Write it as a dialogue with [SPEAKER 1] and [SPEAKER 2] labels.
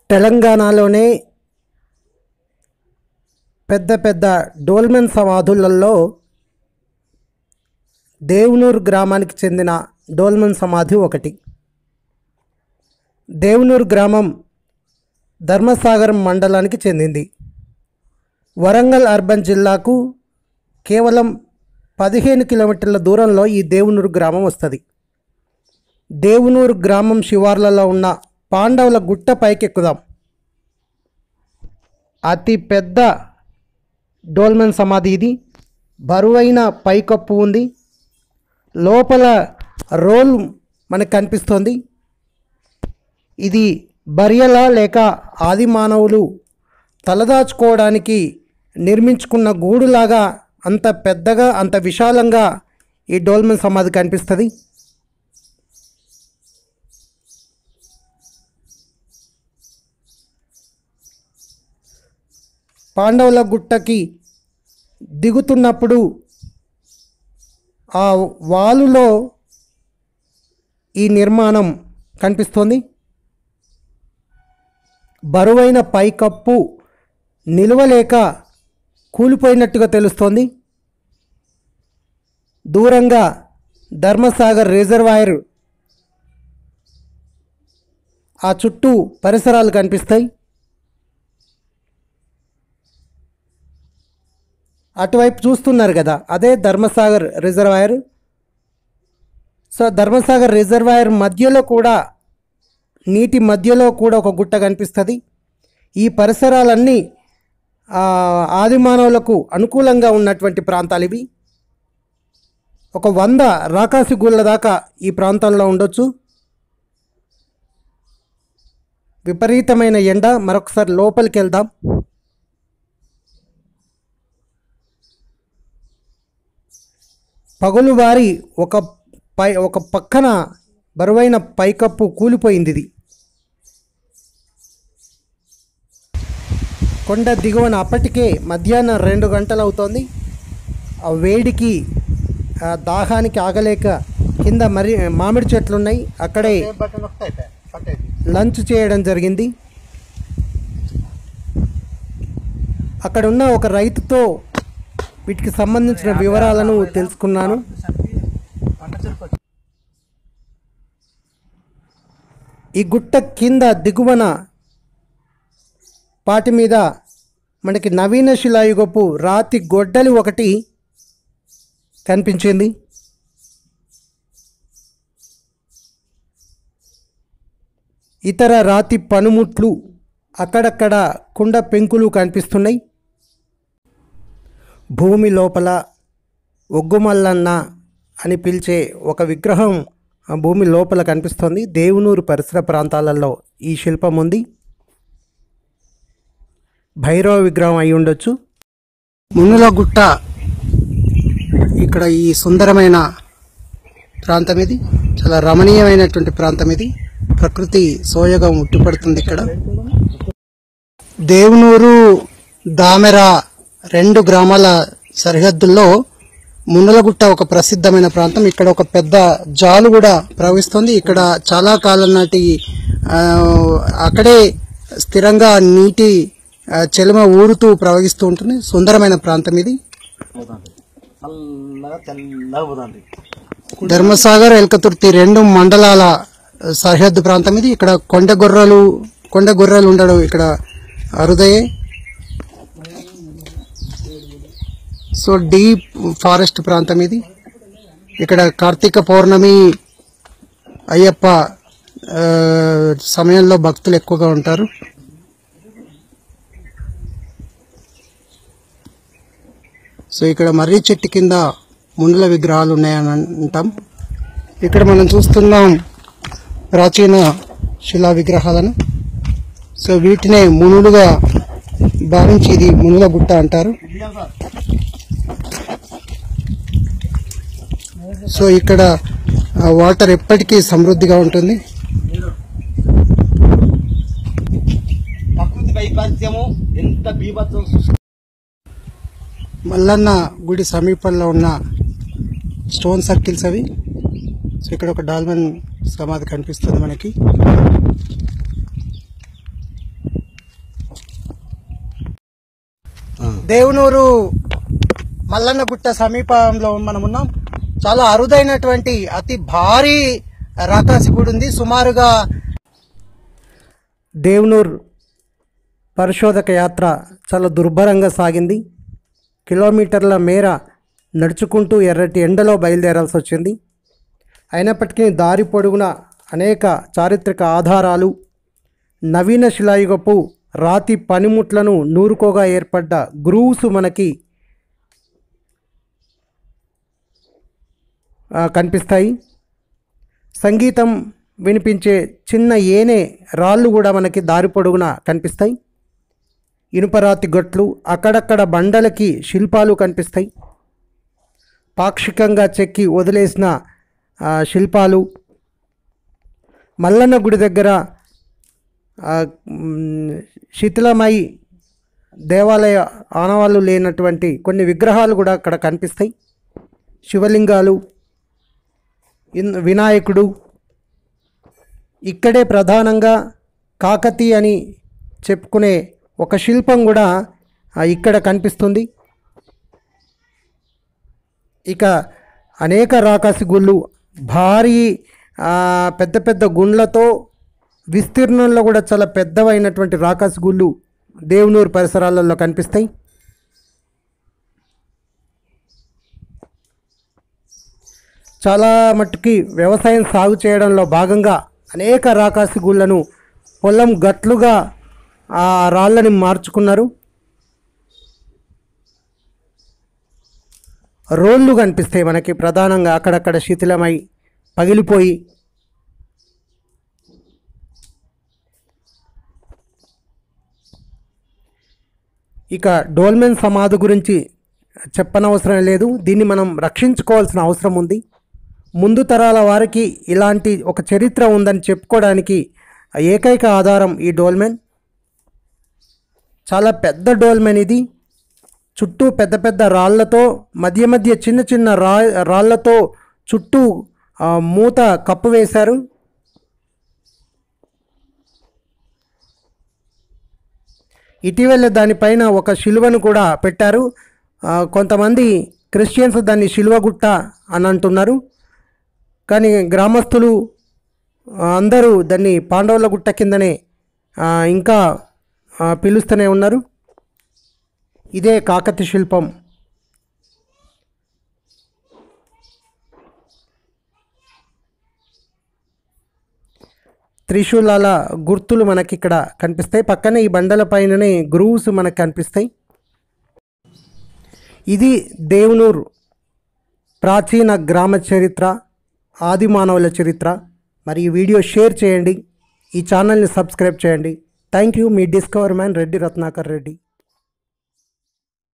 [SPEAKER 1] తెలంగాణలోనే పెద్ద పెద్ద డోల్మెన్ సమాధులలో దేవునూరు గ్రామానికి చెందిన డోల్మెన్ సమాధి ఒకటి దేవునూరు గ్రామం ధర్మసాగరం మండలానికి చెందింది వరంగల్ అర్బన్ జిల్లాకు కేవలం పదిహేను కిలోమీటర్ల దూరంలో ఈ దేవునూరు గ్రామం వస్తుంది దేవునూరు గ్రామం శివార్లలో ఉన్న పాండవుల గుట్ట పైకెక్కుదాం అతి పెద్ద డోల్మెన్ సమాధి ఇది బరువైన పైకప్పు ఉంది లోపల రోల్ మనకు కనిపిస్తోంది ఇది బరియల లేక ఆది మానవులు తలదాచుకోవడానికి నిర్మించుకున్న గూడులాగా అంత పెద్దగా అంత విశాలంగా ఈ డోల్మెన్ సమాధి కనిపిస్తుంది పాండవుల గుట్టకి దిగుతున్నప్పుడు ఆ వాలులో ఈ నిర్మాణం కనిపిస్తోంది బరువైన పైకప్పు నిలవలేక కూలిపోయినట్టుగా తెలుస్తోంది దూరంగా ధర్మసాగర్ రిజర్వాయర్ ఆ చుట్టూ పరిసరాలు కనిపిస్తాయి అటువైపు చూస్తున్నారు కదా అదే Dharmasagar reservoir so Dharmasagar reservoir మధ్యలో కూడా నీటి మధ్యలో కూడా ఒక గుట్ట కనిపిస్తుంది ఈ పరిసరాలన్నీ ఆ, ఆది మానవులకు అనుకూలంగా ఉన్నటువంటి ప్రాంతాలు ఇవి ఒక వంద రాకాసి గుళ్ళ దాకా ఈ ప్రాంతంలో ఉండొచ్చు విపరీతమైన ఎండ మరొకసారి లోపలికి వెళ్దాం పగులువారి ఒక పై ఒక పక్కన బరువైన పైకప్పు కూలిపోయింది ఇది కొండ దిగువన అప్పటికే మధ్యాహ్నం రెండు గంటలు అవుతోంది ఆ వేడికి ఆ దాహానికి ఆగలేక కింద మరి మామిడి చెట్లు ఉన్నాయి అక్కడే లంచ్ చేయడం జరిగింది అక్కడ ఉన్న ఒక రైతుతో వీటికి సంబంధించిన వివరాలను తెలుసుకున్నాను ఈ గుట్ట కింద దిగువన పాటి మీద మనకి నవీన శిలాయుగపు రాతి గొడ్డలి ఒకటి కనిపించింది ఇతర రాతి పనిముట్లు అక్కడక్కడ కుండ పెంకులు కనిపిస్తున్నాయి భూమి లోపల ఒగ్గుమల్లన్న అని పిలిచే ఒక విగ్రహం ఆ భూమి లోపల కనిపిస్తుంది దేవునూరు పరిసర ప్రాంతాలలో ఈ శిల్పం ఉంది భైరవ విగ్రహం అయి ఉండొచ్చు మునుల గుట్ట ఇక్కడ ఈ సుందరమైన ప్రాంతం ఇది చాలా రమణీయమైనటువంటి ప్రాంతం ఇది ప్రకృతి సోయగం ఉట్టిపడుతుంది ఇక్కడ దేవునూరు దామెర రెండు గ్రామాల సరిహద్దుల్లో మున్నలగుట్ట ఒక ప్రసిద్ధమైన ప్రాంతం ఇక్కడ ఒక పెద్ద జాలు కూడా ప్రవహిస్తుంది ఇక్కడ చాలా కాలం నాటి ఆ, అక్కడే స్థిరంగా నీటి ఆ, చెలుమ ఊరుతూ ప్రవహిస్తూ ఉంటుంది సుందరమైన ప్రాంతం ఇది
[SPEAKER 2] చల్లగా తెల్లగా పోతుంది
[SPEAKER 1] ధర్మసాగర్ ఎల్కతుర్తి రెండు మండలాల సరిహద్దు ప్రాంతం ఇది ఇక్కడ కొండ గొర్రెలు కొండ గొర్రెలు ఉండడం ఇక్కడ అరుదయే సో డీప్ ఫారెస్ట్ ప్రాంతం ఇది ఇక్కడ కార్తీక పౌర్ణమి అయ్యప్ప ఆ, సమయంలో భక్తులు ఎక్కువగా ఉంటారు సో ఇక్కడ మర్రి చెట్టు కింద ముందుల విగ్రహాలు ఉన్నాయని అంటాం ఇక్కడ మనం చూస్తున్నాం ప్రాచీన శిలా విగ్రహాలను సో వీటినే మునులుగా భావించి ఇది మునుల గుట్ట అంటారు సో ఇక్కడ ఆ, వాటర్ ఎప్పటికీ సమృద్ధిగా ఉంటుంది
[SPEAKER 2] ప్రకృతి వైపరీత్యము ఎంత బీభత్సం సృష్టి
[SPEAKER 1] మల్లన్న గుడి సమీపంలో ఉన్న స్టోన్ సర్కిల్స్ అవి సో ఇక్కడ ఒక డాల్మన్ సమాధి కనిపిస్తుంది మనకి దేవునూరు మల్లన్నగుట్ట సమీపంలో మనం ఉన్నాం చాలా అరుదైనటువంటి అతి భారీ రాకాసి గుడి ఉంది సుమారుగా దేవునూర్ పరిశోధక యాత్ర చాలా దుర్భరంగా సాగింది కిలోమీటర్ల మేర నడుచుకుంటూ ఎర్రటి ఎండలో బయలుదేరాల్సి వచ్చింది అయినప్పటికీ దారి పొడుగున అనేక చారిత్రక ఆధారాలు నవీన శిలాయుగపు రాతి పనిముట్లను నూరుకోగా ఏర్పడ్డ గ్రూవ్స్ మనకి ఆ, కనిపిస్తాయి సంగీతం వినిపించే చిన్న ఏనే రాళ్ళు కూడా మనకి దారి పొడుగున కనిపిస్తాయి ఇనుపరాతి గట్లు అక్కడక్కడ బండలకి శిల్పాలు కనిపిస్తాయి పాక్షికంగా చెక్కి వదిలేసిన ఆ, శిల్పాలు మల్లన్న గుడి దగ్గర ఆ, మ్, శిథిలమై దేవాలయ ఆనవాళ్ళు లేనటువంటి కొన్ని విగ్రహాలు కూడా అక్కడ కనిపిస్తాయి శివలింగాలు ఇన్ వినాయకుడు ఇక్కడే ప్రధానంగా కాకతి అని చెప్పుకునే ఒక శిల్పం కూడా ఆ, ఇక్కడ కనిపిస్తుంది ఇక అనేక రాకాసి గుళ్ళు భారీ ఆ, పెద్ద పెద్ద గుండ్లతో విస్తీర్ణంలో కూడా చాలా పెద్దవైనటువంటి రాకాసి గుళ్ళు దేవునూరు పరిసరాలలో కనిపిస్తాయి చాలా మట్టుకి వ్యవసాయం సాగు చేయడంలో భాగంగా అనేక రాకాసి గుళ్ళను పొలం గట్లుగా ఆ రాళ్ళని మార్చుకున్నారు రోళ్ళు కనిపిస్తాయి మనకి ప్రధానంగా అక్కడక్కడ శిథిలమై పగిలిపోయి ఇక డోల్మెన్ సమాధి గురించి చెప్పనవసరం లేదు దీన్ని మనం రక్షించుకోవాల్సిన అవసరం ఉంది ముందు తరాల వారికి ఇలాంటి ఒక చరిత్ర ఉందని చెప్పుకోవడానికి ఏకైక ఆధారం ఈ డోల్మెన్ చాలా పెద్ద డోల్మెన్ ఇది చుట్టూ పెద్ద పెద్ద రాళ్లతో మధ్య మధ్య చిన్న చిన్న రా రాళ్లతో చుట్టూ ఆ, మూత కప్పు వేశారు ఇటీవల దానిపైన ఒక శిలువను కూడా పెట్టారు ఆ, కొంతమంది క్రిస్టియన్స్ దాన్ని శిలువ గుట్ట అని అంటున్నారు కానీ గ్రామస్తులు ఆ, అందరూ దాన్ని పాండవుల గుట్ట కిందనే ఆ, ఇంకా ఆ, పిలుస్తూనే ఉన్నారు ఇదే కాకతి శిల్పం త్రిశూలాల గుర్తులు మనకి ఇక్కడ కనిపిస్తాయి పక్కనే ఈ బండల పైననే గ్రూవ్స్ మనకు కనిపిస్తాయి ఇది దేవునూరు ప్రాచీన గ్రామ చరిత్ర ఆది మానవుల చరిత్ర మరి ఈ వీడియో షేర్ చేయండి ఈ ఛానల్ని సబ్స్క్రైబ్ చేయండి థ్యాంక్ యూ మీ డిస్కవర్ మ్యాన్ రెడ్డి రత్నాకర్ రెడ్డి